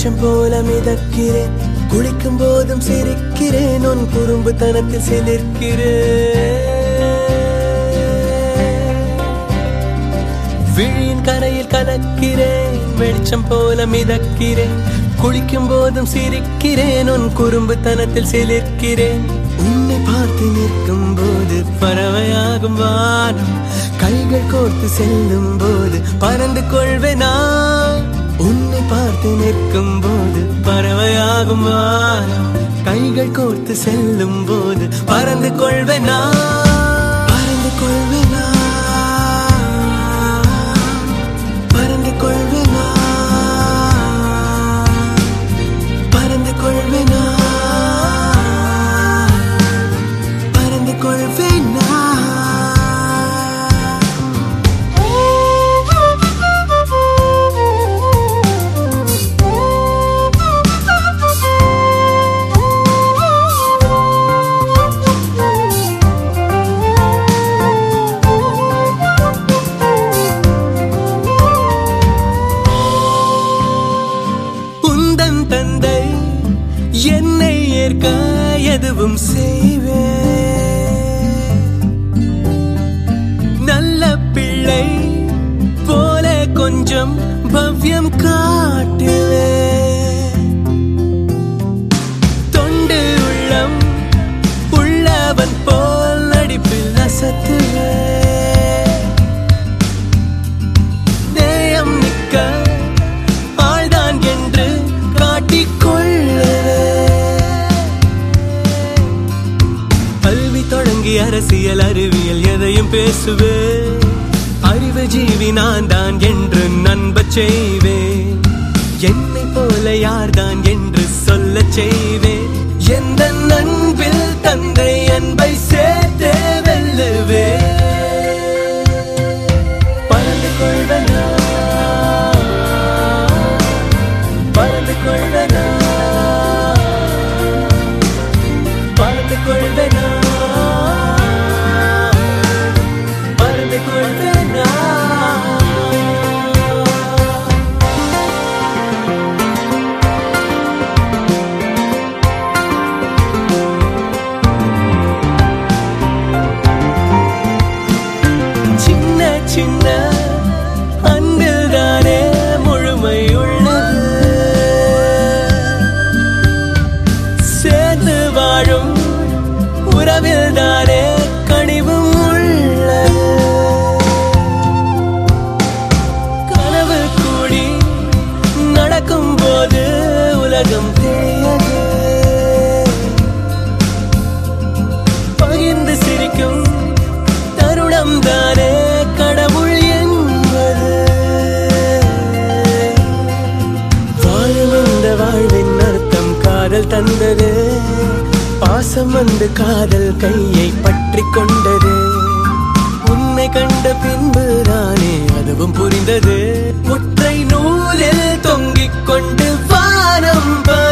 வெளிச்சம் போல மிதக்கிறேன் குளிக்கும் போதும் சிரிக்கிறேன் உன் குறும்புத்தனத்தில் சிலிர்க்கிறேன் விழியின் கரையில் கலக்கிறேன் வெளிச்சம் போல மிதக்கிறேன் குளிக்கும் போதும் சிரிக்கிறேன் உன் குறும்புத்தனத்தில் சிலிர்க்கிறேன் உன்னை பார்த்து நிற்கும் போது பறவையாகும் வானம் கைகள் கோர்த்து செல்லும் போது பறந்து கொள்வேனா உன்னை பார்த்து நிற்கும் போது பறவையாகும் வானம் கைகள் கோர்த்து செல்லும் போது பறந்து கொள்வேனா பறந்து கொள்வேனா பறந்து கொள்வேனா பறந்து கொள்வேனா பறந்து கொள்வேனா உந்தன் தந்தை என்னை ஏற்க எதுவும் செய்வேன் நல்ல பிள்ளை போல கொஞ்சம் பவ்யம் காட்டுவேன் தொண்டு உள்ளம் உள்ளவன் போல் நடிப்பில் அசத்துவேன் நேயம் மிக்க ஆள்தான் என்று காட்டிக்கொள்ளுவேன் கல்வி தொடங்கி அரசியல் அறிவியல் எதையும் பேசுவேன் அறிவு ஜீவி நான் தான் என்று நண்பச் செய்வேன் என்னை போல யார்தான் என்று சொல்லச் செய்வேன் எந்த நண்பில் தந்தை அன்பை சேர்த்தே வெல்லுவேன் பறந்து கொள்வனா பறந்து கொள்வனா பறந்து கொள்வனா பறந்து கொள்வனா சின்ன சின்ன அன்பில் தானே முழுமை உள்ளது சேர்ந்து வாழும் உறவில் தானே கனிவும் உள்ளது கனவு கூடி நடக்கும் போது உலகம் தெரியாது பகிர்ந்து சிரிக்கும் தருணம் தானே கடவுள் என்பது வாழும் இந்த வாழ்வின் அர்த்தம் காதல் தந்தது பாசம் வந்து காதல் கையை பற்றி கொண்டது உன்னை கண்ட பின்புதானே அதுவும் புரிந்தது ஒற்றை நூலில் தொங்கிக் கொண்டு வானம் பறந்தது